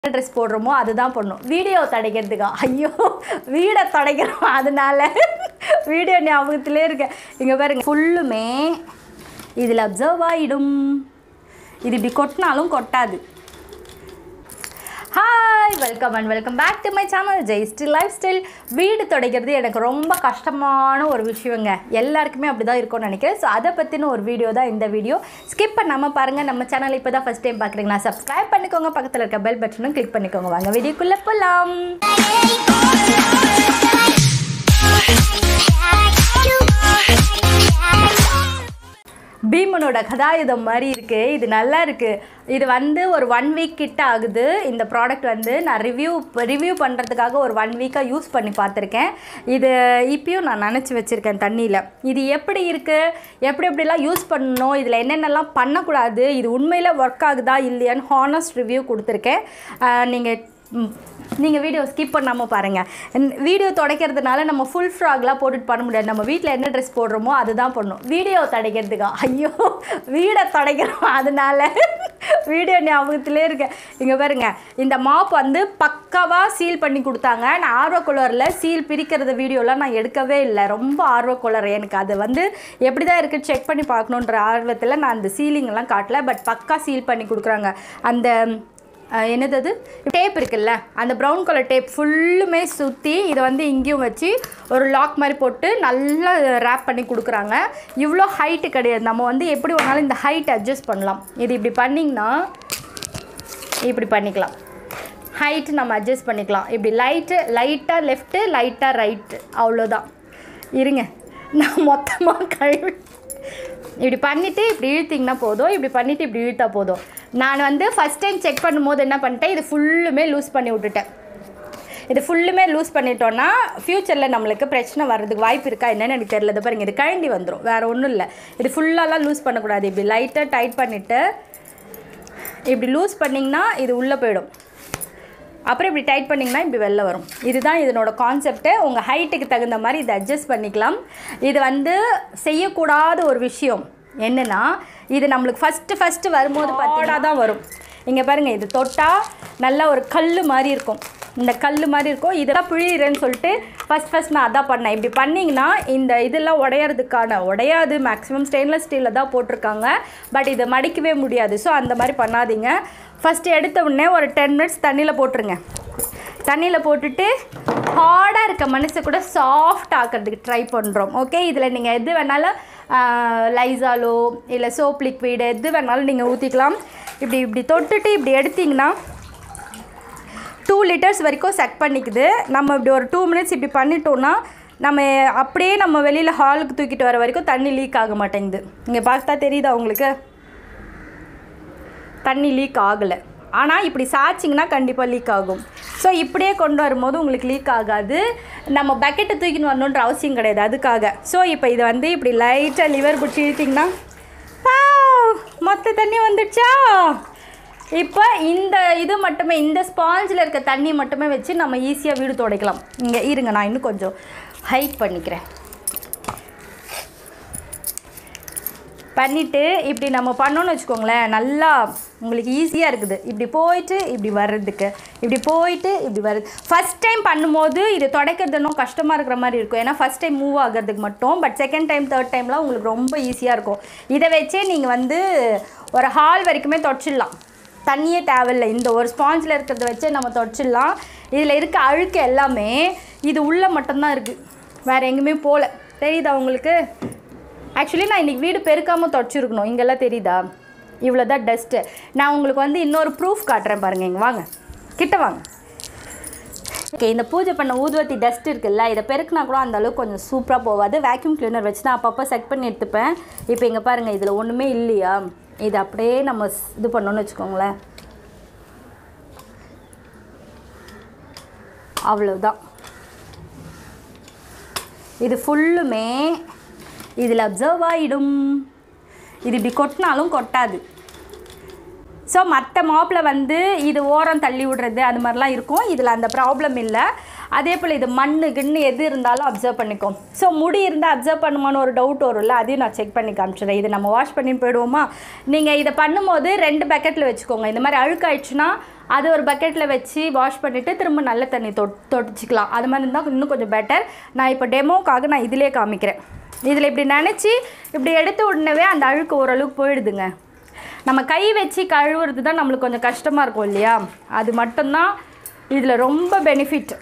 dress போடுறோமோ அதுதான் பண்ணும் வீடியோ தடைக்கிறதுக்கா ஐயோ வீடை தடைக்கிறோம் அதனால வீடியோ ஞாபகத்திலே இருக்கேன் இங்கே பாருங்க ஃபுல்லுமே இதில் அப்சர்வ் ஆகிடும் இது இப்படி கொட்டினாலும் கொட்டாது hi welcome and welcome back to my channel Jai still lifestyle வீடு துடைக்கிறது எனக்கு ரொம்ப கஷ்டமான ஒரு விஷயங்க எல்லாருக்குமே அப்படி தான் இருக்கும்னு நினைக்கிறேன் ஸோ அதை பற்றின ஒரு வீடியோ தான் இந்த வீடியோ ஸ்கிப் பண்ணாமல் பாருங்கள் நம்ம சேனல் இப்போ தான் ஃபஸ்ட் டைம் பார்க்குறீங்களா சப்ஸ்கிரைப் பண்ணிக்கோங்க பக்கத்தில் இருக்க பெல் பட்டனும் கிளிக் பண்ணிக்கோங்க வாங்க வீடியோக்குள்ளே போகலாம் பீமனோட கதாயுதம் மாதிரி இருக்குது இது நல்லா இருக்குது இது வந்து ஒரு ஒன் வீக் கிட்ட ஆகுது இந்த ப்ராடக்ட் வந்து நான் ரிவ்யூ ரிவ்யூ பண்ணுறதுக்காக ஒரு ஒன் வீக்காக யூஸ் பண்ணி பார்த்துருக்கேன் இது இப்பயும் நான் நினச்சி வச்சுருக்கேன் தண்ணியில் இது எப்படி இருக்குது எப்படி எப்படிலாம் யூஸ் பண்ணணும் இதில் என்னென்னலாம் பண்ணக்கூடாது இது உண்மையில் ஒர்க் ஆகுதா இல்லையான்னு ஹானஸ்ட் ரிவ்யூ கொடுத்துருக்கேன் நீங்கள் நீங்கள் வீடியோ ஸ்கிப் பண்ணாமல் பாருங்கள் வீடியோ துடைக்கிறதுனால நம்ம ஃபுல் ஃப்ராக்லாம் போட்டுட்டு பண்ண முடியாது நம்ம வீட்டில் என்ன ட்ரெஸ் போடுறோமோ அதுதான் பண்ணும் வீடியோ துடைக்கிறதுக்கா ஐயோ வீடை துடைக்கிறோம் அதனால வீடியோ ஞாபகத்திலே இருக்கேன் இங்கே பாருங்க இந்த மாப் வந்து பக்காவாக சீல் பண்ணி கொடுத்தாங்க நான் ஆர்வக்குளரில் சீல் பிரிக்கிறது வீடியோலாம் நான் எடுக்கவே இல்லை ரொம்ப ஆர்வக்குளர் எனக்கு அது வந்து எப்படி தான் இருக்குது செக் பண்ணி பார்க்கணுன்ற ஆர்வத்தில் நான் அந்த சீலிங்கெல்லாம் காட்டல பட் பக்கா சீல் பண்ணி கொடுக்குறாங்க அந்த அஹ் என்னது அது டேப் இருக்குல்ல அந்த ப்ரௌன் கலர் டேப் ஃபுல்லுமே சுற்றி இதை வந்து இங்கேயும் வச்சு ஒரு லாக் மாதிரி போட்டு நல்லா ரேப் பண்ணி கொடுக்குறாங்க இவ்வளோ ஹைட்டு கிடையாது நம்ம வந்து எப்படி வேணாலும் இந்த ஹைட் அட்ஜஸ்ட் பண்ணலாம் இது இப்படி பண்ணிங்கன்னா இப்படி பண்ணிக்கலாம் ஹைட்டு நம்ம அட்ஜஸ்ட் பண்ணிக்கலாம் இப்படி லைட்டு லைட்டாக லெஃப்ட்டு லைட்டாக ரைட்டு அவ்வளோதான் இருங்க நான் மொத்தமாக கழுவி இப்படி பண்ணிவிட்டு இப்படி இழுத்திங்கன்னா போதும் இப்படி பண்ணிவிட்டு இப்படி இழுத்தா போதும் நான் வந்து ஃபஸ்ட் டைம் செக் பண்ணும்போது என்ன பண்ணிட்டேன் இது ஃபுல்லுமே லூஸ் பண்ணி விட்டுட்டேன் இது ஃபுல்லுமே லூஸ் பண்ணிட்டோன்னா ஃப்யூச்சரில் நம்மளுக்கு பிரச்சனை வர்றதுக்கு வாய்ப்பு இருக்கா என்னன்னு எனக்கு தெரியல இது பாருங்க இது கழண்டி வந்துடும் வேறு ஒன்றும் இல்லை இது ஃபுல்லாலாம் லூஸ் பண்ணக்கூடாது இப்படி லைட்டாக டைட் பண்ணிவிட்டு இப்படி லூஸ் பண்ணிங்கன்னா இது உள்ளே போயிடும் அப்புறம் இப்படி டைட் பண்ணிங்கன்னா இப்படி வெளில வரும் இதுதான் இதனோட கான்செப்ட்டு உங்கள் ஹைட்டுக்கு தகுந்த மாதிரி இதை அட்ஜஸ்ட் பண்ணிக்கலாம் இது வந்து செய்யக்கூடாத ஒரு விஷயம் என்னென்னா இது நம்மளுக்கு ஃபஸ்ட்டு ஃபஸ்ட்டு வரும்போது பார்த்தீங்கன்னா தான் வரும் இங்கே பாருங்கள் இது தொட்டால் நல்லா ஒரு கல் மாதிரி இருக்கும் இந்த கல் மாதிரி இருக்கும் இதெல்லாம் பிழியிறேன்னு சொல்லிட்டு ஃபஸ்ட் ஃபஸ்ட் நான் அதான் பண்ணேன் இப்படி பண்ணிங்கன்னா இந்த இதெல்லாம் உடையறதுக்கான உடையாது மேக்ஸிமம் ஸ்டெயின்லெஸ் ஸ்டீலில் தான் போட்டிருக்காங்க பட் இதை மடிக்கவே முடியாது ஸோ அந்த மாதிரி பண்ணாதீங்க ஃபஸ்ட்டு எடுத்த உடனே ஒரு டென் மினிட்ஸ் தண்ணியில் போட்டுருங்க தண்ணியில் போட்டுட்டு ஹார்டாக இருக்க மனசை கூட சாஃப்ட் ஆக்கிறதுக்கு ட்ரை பண்ணுறோம் ஓகே இதில் நீங்கள் எது வேணாலும் லைசாலோ இல்லை சோப் லிக்விடு எது வேணாலும் நீங்கள் ஊற்றிக்கலாம் இப்படி இப்படி தொட்டுட்டு இப்படி எடுத்திங்கன்னா டூ லிட்டர்ஸ் வரைக்கும் செக் பண்ணிக்குது நம்ம இப்படி ஒரு டூ மினிட்ஸ் இப்படி பண்ணிட்டோன்னா நம்ம அப்படியே நம்ம வெளியில் ஹாலுக்கு தூக்கிட்டு வர வரைக்கும் தண்ணி லீக் ஆக மாட்டேங்குது இங்கே பார்த்தா தெரியுதா உங்களுக்கு தண்ணி லீக் ஆகலை ஆனால் இப்படி சாய்ச்சிங்கன்னா கண்டிப்பாக லீக் ஆகும் ஸோ இப்படியே கொண்டு வரும்போது உங்களுக்கு லீக் ஆகாது நம்ம பக்கெட்டை தூக்கின்னு வரணுன்ற அவசியம் கிடையாது அதுக்காக ஸோ இப்போ இது வந்து இப்படி லைட்டாக லிவர் பிடிச்சி இழுத்திங்கன்னா ஆ, மொத்த தண்ணி வந்துடுச்சா இப்போ இந்த இது மட்டுமே இந்த ஸ்பாஞ்சில் இருக்க தண்ணி மட்டுமே வச்சு நம்ம ஈஸியாக வீடு துடைக்கலாம் இங்கே இருங்க நான் இன்னும் கொஞ்சம் ஹைட் பண்ணிக்கிறேன் பண்ணிவிட்டு இப்படி நம்ம பண்ணோன்னு வச்சுக்கோங்களேன் நல்லா உங்களுக்கு ஈஸியாக இருக்குது இப்படி போயிட்டு இப்படி வர்றதுக்கு இப்படி போயிட்டு இப்படி வர்றது ஃபஸ்ட் டைம் பண்ணும்போது இது துடைக்கிறது இன்னும் கஷ்டமாக இருக்கிற மாதிரி இருக்கும் ஏன்னா ஃபஸ்ட் டைம் மூவ் ஆகிறதுக்கு மட்டும் பட் செகண்ட் டைம் தேர்ட் டைம்லாம் உங்களுக்கு ரொம்ப ஈஸியாக இருக்கும் இதை வச்சே நீங்கள் வந்து ஒரு ஹால் வரைக்குமே தொடச்சிடலாம் தண்ணியே தேவையில்லை இந்த ஒரு ஸ்பாஞ்சில் இருக்கிறத வச்சே நம்ம தொடச்சிடலாம் இதில் இருக்க அழுக்கு எல்லாமே இது உள்ளே மட்டும்தான் இருக்குது வேறு எங்கேயுமே போகல தெரியுதா உங்களுக்கு ஆக்சுவலி நான் இன்றைக்கி வீடு பெருக்காமல் தொடச்சிருக்கணும் இங்கெல்லாம் தெரியுதா இவ்வளோ தான் டஸ்ட்டு நான் உங்களுக்கு வந்து இன்னொரு ப்ரூஃப் காட்டுறேன் பாருங்கள் இங்கே வாங்க கிட்ட வாங்க ஓகே இந்த பூஜை பண்ண ஊதுவத்தி டஸ்ட் இருக்குல்ல இதை பெருக்கினா கூட அந்த அளவுக்கு கொஞ்சம் சூப்பராக போகாது வேக்யூம் கிளீனர் வச்சு நான் அப்பப்போ செக் பண்ணி எடுத்துப்பேன் இப்போ இங்கே பாருங்கள் இதில் ஒன்றுமே இல்லையா இது அப்படியே நம்ம ஸ்- இது பண்ணோன்னு வச்சுக்கோங்களேன் அவ்வளவுதான் இது ஃபுல்லுமே இதில் அப்சர்வ் ஆகிடும் இது இப்படி கொட்டினாலும் கொட்டாது ஸோ மற்ற மாப்பில் வந்து இது ஓரம் தள்ளி விடுறது அது மாதிரிலாம் இருக்கும் இதில் அந்த ப்ராப்ளம் இல்லை அதே போல் இது மண்ணு கிண்ணு எது இருந்தாலும் அப்சர்வ் பண்ணிக்கும் ஸோ முடி இருந்தால் அப்சர்வ் பண்ணுமான்னு ஒரு டவுட் வரும்ல அதையும் நான் செக் பண்ணி காமிச்சிடுறேன் இது நம்ம வாஷ் பண்ணி போயிடுவோமா நீங்கள் இதை பண்ணும்போது ரெண்டு பக்கெட்டில் வச்சுக்கோங்க இந்த மாதிரி அழுக்காயிடுச்சுன்னா அது ஒரு பக்கெட்டில் வச்சு வாஷ் பண்ணிவிட்டு திரும்ப நல்ல தண்ணி தொ தொடிச்சிக்கலாம் அது மாதிரி இருந்தால் இன்னும் கொஞ்சம் பெட்டர் நான் இப்போ டெமோக்காக நான் இதிலே காமிக்கிறேன் இதில் இப்படி நினச்சி இப்படி எடுத்த உடனே அந்த அழுக்கு ஓரளவுக்கு போயிடுதுங்க நம்ம கை வச்சு கழுவுறது தான் நம்மளுக்கு கொஞ்சம் கஷ்டமாக இருக்கும் இல்லையா அது மட்டும்தான் இதில் ரொம்ப பெனிஃபிட்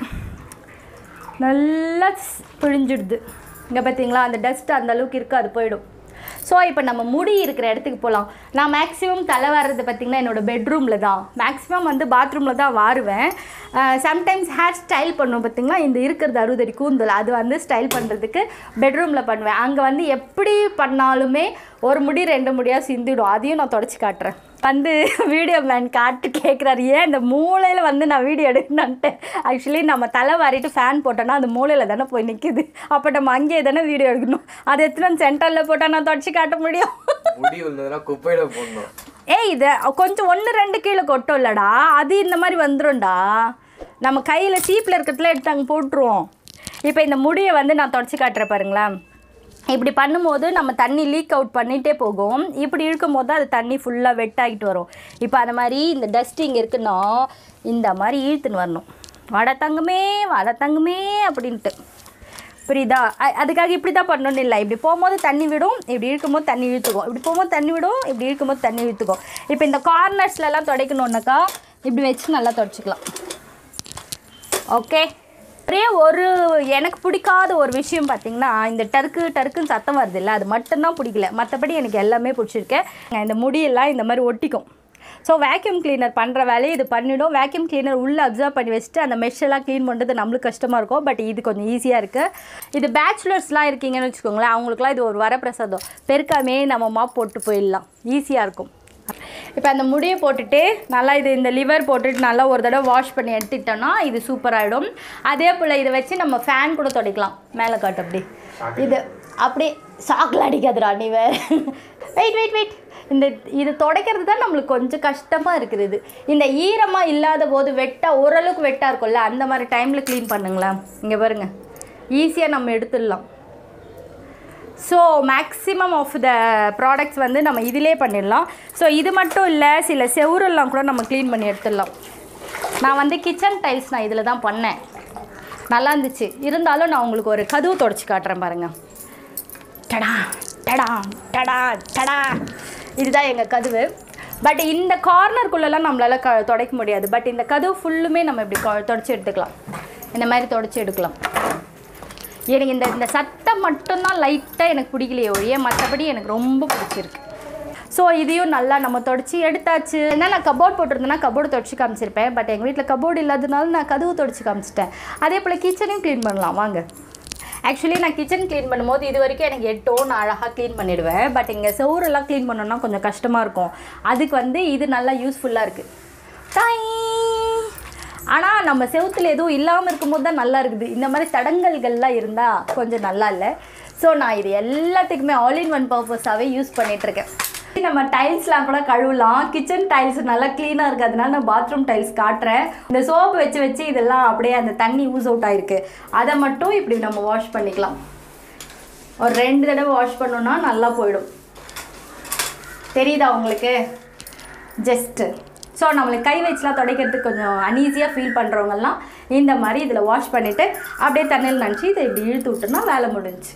நல்லா ஸ்- பிழிஞ்சிடுது இங்கே பார்த்தீங்களா அந்த டஸ்ட் அந்த அளவுக்கு இருக்குது அது போயிடும் ஸோ இப்போ நம்ம முடி இருக்கிற இடத்துக்கு போகலாம் நான் மேக்ஸிமம் தலை வர்றது பார்த்திங்கன்னா என்னோடய பெட்ரூமில் தான் மேக்ஸிமம் வந்து பாத்ரூமில் தான் வாருவேன் சம்டைம்ஸ் ஹேர் ஸ்டைல் பண்ணுவோம் பார்த்திங்களா இந்த இருக்கிறது அறுபதடி கூந்தல் அது வந்து ஸ்டைல் பண்ணுறதுக்கு பெட்ரூமில் பண்ணுவேன் அங்கே வந்து எப்படி பண்ணாலுமே ஒரு முடி ரெண்டு முடியாக சிந்திடும் அதையும் நான் தொடச்சி காட்டுறேன் வந்து வீடியோ மேன் காட்டு கேட்குறாரு ஏன் இந்த மூலையில் வந்து நான் வீடியோ எடுக்கணுன்ட்டு ஆக்சுவலி நம்ம தலை வாரிட்டு ஃபேன் போட்டோன்னா அந்த மூலையில் தானே போய் நிற்குது அப்போ நம்ம அங்கேயே தானே வீடியோ எடுக்கணும் அதை எடுத்துட்டு வந்து சென்டரில் போட்டால் நான் தொடச்சி காட்ட முடியும் முடி விழுந்ததுன்னா குப்பையில போடணும் ஏய் இது கொஞ்சம் ஒன்று ரெண்டு கீழே கொட்டும் இல்லடா அது இந்த மாதிரி வந்துரும்டா நம்ம கையில் சீப்பில் இருக்கிறதுல எடுத்து அங்கே போட்டுருவோம் இப்போ இந்த முடியை வந்து நான் தொடச்சி காட்டுறேன் பாருங்களேன் இப்படி பண்ணும்போது நம்ம தண்ணி லீக் அவுட் பண்ணிகிட்டே போகும் இப்படி இழுக்கும் போது அது தண்ணி ஃபுல்லாக வெட் ஆகிட்டு வரும் இப்போ அந்த மாதிரி இந்த டஸ்ட் இங்கே இருக்குன்னா இந்த மாதிரி இழுத்துன்னு வரணும் வட தங்கமே வட தங்கமே அப்படின்ட்டு புரியுதா அ- அதுக்காக இப்படி தான் பண்ணணும்னு இல்லை இப்படி போகும்போது தண்ணி விடும் இப்படி இழுக்கும்போது தண்ணி இழுத்துக்கும் இப்படி போகும்போது தண்ணி விடும் இப்படி இழுக்கும்போது தண்ணி இழுத்துக்கும் இப்போ இந்த கார்னர்ஸ்லலாம் துடைக்கணுன்னாக்கா இப்படி வச்சு நல்லா துடைச்சிக்கலாம் ஓகே ஒரே ஒரு எனக்கு பிடிக்காத ஒரு விஷயம் பார்த்தீங்கன்னா இந்த டருக்கு டருக்குன்னு சத்தம் வருது இல்லை அது மட்டும்தான் பிடிக்கல மற்றபடி எனக்கு எல்லாமே பிடிச்சிருக்கு இந்த முடியெல்லாம் இந்த மாதிரி ஒட்டிக்கும் ஸோ வேக்யூம் கிளீனர் பண்ணுற வேலையை இது பண்ணிடும் வேக்யூம் கிளீனர் உள்ளே அப்சர்வ் பண்ணி வச்சுட்டு அந்த mesh எல்லாம் க்ளீன் பண்ணுறது நம்மளுக்கு கஷ்டமாக இருக்கும் பட் இது கொஞ்சம் ஈஸியாக இருக்குது இது பேச்சுலர்ஸ்லாம் இருக்கீங்கன்னு வச்சுக்கோங்களேன் அவங்களுக்குலாம் இது ஒரு வரப்பிரசாதம் பெருக்காமே நம்ம மாப் போட்டு போயிடலாம் ஈஸியாக இருக்கும் இப்போ அந்த முடியை போட்டுட்டு நல்லா இது இந்த லிவர் போட்டுட்டு நல்லா ஒரு தடவை வாஷ் பண்ணி எடுத்துக்கிட்டோம்னா இது சூப்பராகிடும் அதே போல் இதை வச்சு நம்ம ஃபேன் கூட துடைக்கலாம் மேலே காட்டு அப்படி இது அப்படியே சாக்கில் அடிக்காதுடா நீ வேற வெயிட் வெயிட் வெயிட் இந்த இது துடைக்கிறது தான் நம்மளுக்கு கொஞ்சம் கஷ்டமாக இருக்குது இது இந்த ஈரமாக இல்லாத போது வெட்டாக ஓரளவுக்கு வெட்டாக இருக்கும்ல அந்த மாதிரி டைமில் க்ளீன் பண்ணுங்களேன் இங்கே பாருங்கள் ஈஸியாக நம்ம எடுத்துடலாம் so maximum of the products வந்து நம்ம இதிலே பண்ணிடலாம் ஸோ இது மட்டும் இல்லை சில செவுரெல்லாம் கூட நம்ம க்ளீன் பண்ணி எடுத்துடலாம் நான் வந்து கிச்சன் டைல்ஸ் நான் இதில் தான் பண்ணேன் நல்லா இருந்துச்சு இருந்தாலும் நான் உங்களுக்கு ஒரு கதவு தொடச்சி காட்டுறேன் பாருங்கள் டடா டடா டடா டடா இதுதான் எங்கள் கதவு பட் இந்த கார்னருக்குள்ளெல்லாம் நம்மளால் க துடைக்க முடியாது பட் இந்த கதவு ஃபுல்லுமே நம்ம இப்படி கொ- தொடச்சி எடுத்துக்கலாம் இந்த மாதிரி தொடச்சி எடுக்கலாம் எனக்கு இந்த இந்த சத்தம் மட்டும்தான் லைட்டாக எனக்கு பிடிக்கலையே ஒழிய மற்றபடி எனக்கு ரொம்ப பிடிச்சிருக்கு ஸோ இதையும் நல்லா நம்ம தொடச்சி எடுத்தாச்சு ஏன்னா நான் கபோர்ட் போட்டிருந்தேன்னா கபோர்டு தொடச்சி காமிச்சிருப்பேன் பட் எங்கள் வீட்டில் கபோர்டு இல்லாதனால நான் கதவு தொடச்சி காமிச்சிட்டேன் அதே போல் கிச்சனையும் க்ளீன் பண்ணலாம் வாங்க ஆக்சுவலி நான் கிச்சன் க்ளீன் பண்ணும்போது இது வரைக்கும் எனக்கு எட்டோ நான் அழகாக க்ளீன் பண்ணிடுவேன் பட் இங்கே செவுரெல்லாம் க்ளீன் பண்ணோன்னா கொஞ்சம் கஷ்டமாக இருக்கும் அதுக்கு வந்து இது நல்லா யூஸ்ஃபுல்லாக இருக்குது டாய் ஆனால் நம்ம செவுத்துல எதுவும் இல்லாமல் இருக்கும்போது தான் நல்லா இருக்குது இந்த மாதிரி தடங்கல்கள்லாம் இருந்தால் கொஞ்சம் நல்லா இல்லை ஸோ நான் இது எல்லாத்துக்குமே ஆல் இன் ஒன் பர்பஸாகவே யூஸ் பண்ணிகிட்ருக்கேன் நம்ம டைல்ஸ்லாம் கூட கழுவலாம் கிச்சன் டைல்ஸ் நல்லா க்ளீனாக இருக்குது அதனால நான் பாத்ரூம் டைல்ஸ் காட்டுறேன் இந்த சோப்பு வச்சு வச்சு இதெல்லாம் அப்படியே அந்த தண்ணி யூஸ் அவுட் ஆயிருக்கு அதை மட்டும் இப்படி நம்ம வாஷ் பண்ணிக்கலாம் ஒரு ரெண்டு தடவை வாஷ் பண்ணோன்னா நல்லா போயிடும் தெரியுதா உங்களுக்கு ஜஸ்ட்டு ஸோ நம்மளுக்கு கை வச்சுலாம் துடைக்கிறதுக்கு கொஞ்சம் அன்ஈஸியாக ஃபீல் பண்ணுறவங்கலாம் இந்த மாதிரி இதில் வாஷ் பண்ணிவிட்டு அப்படியே தண்ணியில் நினச்சி இதை இப்படி இழுத்து விட்டோம்னா வேலை முடிஞ்சுச்சு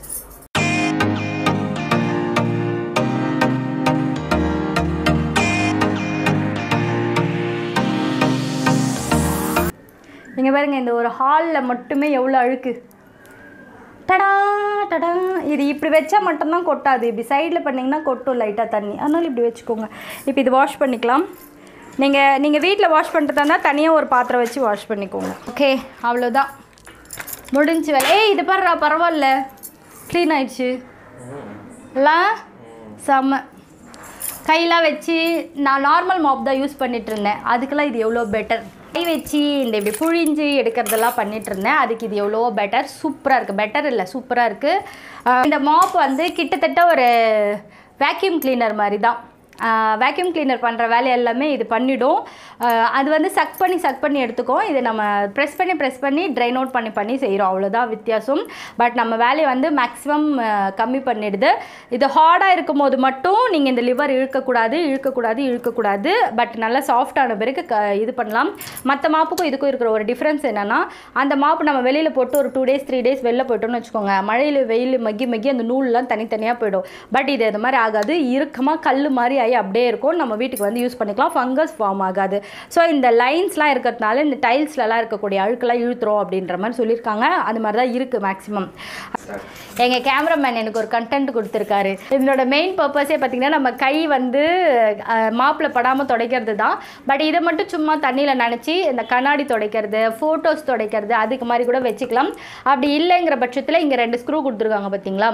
இங்கே பாருங்க இந்த ஒரு ஹாலில் மட்டுமே எவ்வளோ அழுக்கு டடா டடா இது இப்படி வச்சா மட்டும்தான் கொட்டாது இப்படி சைடில் பண்ணிங்கன்னா கொட்டும் லைட்டாக தண்ணி அதனால இப்படி வச்சுக்கோங்க இப்போ இது வாஷ் பண்ணிக்கலாம் நீங்கள் நீங்கள் வீட்டில் வாஷ் பண்ணுறதா இருந்தால் தனியாக ஒரு பாத்திரம் வச்சு வாஷ் பண்ணிக்கோங்க ஓகே அவ்வளோதான் முடிஞ்சு வேலை ஏய் இது பாருடா பரவாயில்ல க்ளீன் ஆயிடுச்சு இல்ல செம்ம கையெல்லாம் வச்சு நான் நார்மல் மாப் தான் யூஸ் பண்ணிட்டு இருந்தேன் அதுக்கெல்லாம் இது எவ்வளோ பெட்டர் கை வச்சு இந்த இப்படி புழிஞ்சு எடுக்கிறதெல்லாம் பண்ணிட்டு இருந்தேன் அதுக்கு இது எவ்வளோ பெட்டர் சூப்பராக இருக்குது பெட்டர் இல்லை சூப்பராக இருக்குது இந்த மாப் வந்து கிட்டத்தட்ட ஒரு வேக்யூம் கிளீனர் மாதிரி தான் வேக்யூம் கிளீனர் பண்ணுற வேலை எல்லாமே இது பண்ணிடும் ஆஹ் அது வந்து சக் பண்ணி சக் பண்ணி எடுத்துக்கும் இது நம்ம ப்ரெஸ் பண்ணி ப்ரெஸ் பண்ணி ட்ரைன் அவுட் பண்ணி பண்ணி செய்கிறோம் அவ்வளோதான் வித்தியாசம் பட் நம்ம வேலையை வந்து மேக்ஸிமம் கம்மி பண்ணிடுது இது ஹார்டாக இருக்கும் போது மட்டும் நீங்கள் இந்த லிவர் இழுக்கக்கூடாது இழுக்கக்கூடாது இழுக்கக்கூடாது பட் நல்லா சாஃப்டான பிறகு க இது பண்ணலாம் மற்ற மாப்புக்கும் இதுக்கும் இருக்கிற ஒரு டிஃப்ரென்ஸ் என்னென்னா அந்த மாப்பு நம்ம வெளியில் போட்டு ஒரு டூ டேஸ் த்ரீ டேஸ் வெளில போயிட்டோம்னு வச்சுக்கோங்க மழையில் வெயில் மக்கி மக்கி அந்த நூல்லாம் தனித்தனியாக போயிடும் பட் இது இது மாதிரி ஆகாது இறுக்கமாக கல் மாதிரி ஆகி அப்படியே இருக்கும் நம்ம வீட்டுக்கு வந்து யூஸ் பண்ணிக்கலாம் ஃபங்கஸ் ஃபார்ம் ஆகாது ஸோ இந்த லைன்ஸ்லாம் இருக்கிறதுனால இந்த டைல்ஸ்லலாம் இருக்கக்கூடிய அழுக்கெல்லாம் இழுத்துரும் அப்படின்ற மாதிரி சொல்லியிருக்காங்க அது மாதிரி தான் இருக்குது மேக்ஸிமம் எங்கள் கேமராமேன் எனக்கு ஒரு கண்டென்ட் கொடுத்துருக்காரு இதனோட மெயின் பர்பஸே பார்த்தீங்கன்னா நம்ம கை வந்து மாப்பில் படாமல் துடைக்கிறது தான் பட் இதை மட்டும் சும்மா தண்ணியில் நனைச்சி இந்த கண்ணாடி துடைக்கிறது ஃபோட்டோஸ் துடைக்கிறது அதுக்கு மாதிரி கூட வச்சுக்கலாம் அப்படி இல்லைங்கிற பட்சத்தில் இங்கே ரெண்டு ஸ்க்ரூ கொடுத்துருக்காங்க பார்த்தீங்களா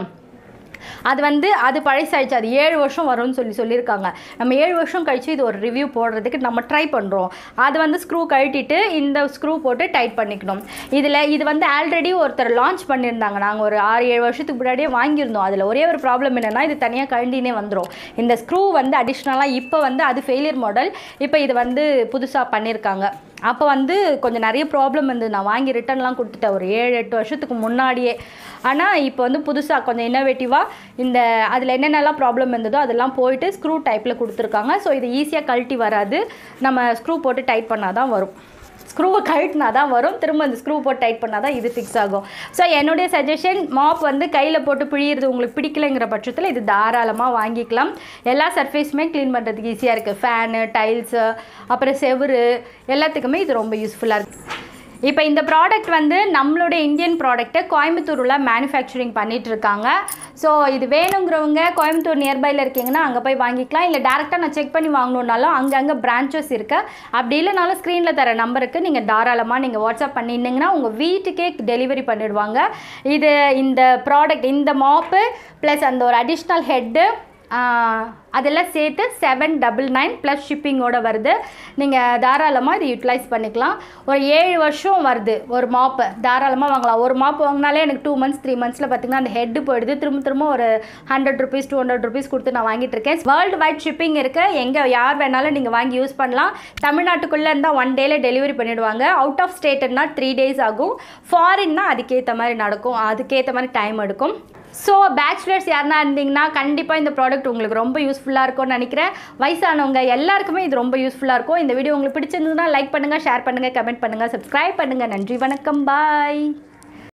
அது வந்து அது பழசாயிடுச்சு அது ஏழு வருஷம் வரும்னு சொல்லி சொல்லியிருக்காங்க நம்ம ஏழு வருஷம் கழிச்சு இது ஒரு ரிவ்யூ போடுறதுக்கு நம்ம ட்ரை பண்ணுறோம் அது வந்து ஸ்க்ரூ கழட்டிட்டு இந்த ஸ்க்ரூ போட்டு டைட் பண்ணிக்கணும் இதில் இது வந்து ஆல்ரெடி ஒருத்தர் லான்ச் பண்ணியிருந்தாங்க நாங்கள் ஒரு ஆறு ஏழு வருஷத்துக்கு முன்னாடியே வாங்கியிருந்தோம் அதில் ஒரே ஒரு ப்ராப்ளம் என்னென்னா இது தனியாக கழண்டினே வந்துடும் இந்த ஸ்க்ரூ வந்து அடிஷ்னலாக இப்போ வந்து அது ஃபெயிலியர் மாடல் இப்போ இது வந்து புதுசாக பண்ணியிருக்காங்க அப்போ வந்து கொஞ்சம் நிறைய ப்ராப்ளம் வந்து நான் வாங்கி ரிட்டர்ன்லாம் கொடுத்துட்டேன் ஒரு ஏழு எட்டு வருஷத்துக்கு முன்னாடியே ஆனால் இப்போ வந்து புதுசாக கொஞ்சம் இன்னோவேட்டிவாக இந்த அதில் என்னென்னலாம் ப்ராப்ளம் இருந்ததோ அதெல்லாம் போயிட்டு ஸ்க்ரூ டைப்பில் கொடுத்துருக்காங்க ஸோ இது ஈஸியாக கழட்டி வராது நம்ம ஸ்க்ரூ போட்டு டைட் பண்ணால் தான் வரும் ஸ்க்ரூவை கழட்டினா தான் வரும் திரும்ப அந்த ஸ்க்ரூ போட்டு டைட் பண்ணால் தான் இது ஃபிக்ஸ் ஆகும் ஸோ என்னுடைய சஜஷன் மாப் வந்து கையில் போட்டு பிழியிறது உங்களுக்கு பிடிக்கலைங்கிற பட்சத்தில் இது தாராளமாக வாங்கிக்கலாம் எல்லா சர்ஃபேஸுமே க்ளீன் பண்ணுறதுக்கு ஈஸியாக இருக்குது ஃபேனு டைல்ஸு அப்புறம் செவுரு எல்லாத்துக்குமே இது ரொம்ப யூஸ்ஃபுல்லாக இருக்குது இப்போ இந்த ப்ராடக்ட் வந்து நம்மளுடைய இந்தியன் ப்ராடக்ட்டை கோயம்புத்தூரில் மேனுஃபேக்சரிங் பண்ணிட்டு இருக்காங்க ஸோ இது வேணுங்கிறவங்க கோயம்புத்தூர் நியர்பையில் இருக்கீங்கன்னா அங்கே போய் வாங்கிக்கலாம் இல்லை டேரெக்டாக நான் செக் பண்ணி வாங்கணுன்னாலும் அங்கங்கே பிரான்ச்சஸ் இருக்குது அப்படி இல்லைனாலும் ஸ்க்ரீனில் தர நம்பருக்கு நீங்கள் தாராளமாக நீங்கள் வாட்ஸ்அப் பண்ணியிருந்தீங்கன்னா உங்கள் வீட்டுக்கே டெலிவரி பண்ணிடுவாங்க இது இந்த ப்ராடக்ட் இந்த மாப்பு ப்ளஸ் அந்த ஒரு அடிஷ்னல் ஹெட்டு அதெல்லாம் சேர்த்து செவன் டபுள் நைன் ப்ளஸ் ஷிப்பிங்கோட வருது நீங்கள் தாராளமாக இது யூட்டிலைஸ் பண்ணிக்கலாம் ஒரு ஏழு வருஷம் வருது ஒரு மாப்பு தாராளமாக வாங்கலாம் ஒரு மாப்பு வாங்கினாலே எனக்கு டூ மந்த்ஸ் த்ரீ மந்த்ஸில் பார்த்தீங்கன்னா அந்த ஹெட்டு போயிடுது திரும்ப திரும்ப ஒரு hundred rupees two hundred rupees கொடுத்து நான் வாங்கிட்டு இருக்கேன் வேர்ல்டு வைட் ஷிப்பிங் இருக்குது எங்கே யார் வேணாலும் நீங்கள் வாங்கி யூஸ் பண்ணலாம் தமிழ்நாட்டுக்குள்ளே இருந்தால் ஒன் டேயில் டெலிவரி பண்ணிடுவாங்க அவுட் ஆஃப் ஸ்டேட்டுன்னா த்ரீ டேஸ் ஆகும் ஃபாரின்னா அதுக்கேற்ற மாதிரி நடக்கும் அதுக்கேற்ற மாதிரி டைம் எடுக்கும் ஸோ பேச்சுலர்ஸ் யாருனா இருந்தீங்கன்னா கண்டிப்பாக இந்த ப்ராடக்ட் உங்களுக்கு ரொம்ப யூஸ்ஃபுல்லாக இருக்கும்னு நினைக்கிறேன் வயசானவங்க எல்லாருக்குமே இது ரொம்ப யூஸ்ஃபுல்லாக இருக்கும் இந்த வீடியோ உங்களுக்கு பிடிச்சிருந்ததுன்னா லைக் பண்ணுங்கள் ஷேர் பண்ணுங்கள் கமெண்ட் பண்ணுங்கள் சப்ஸ்கிரைப் பண்ணுங்கள் நன்றி வணக்கம் பாய்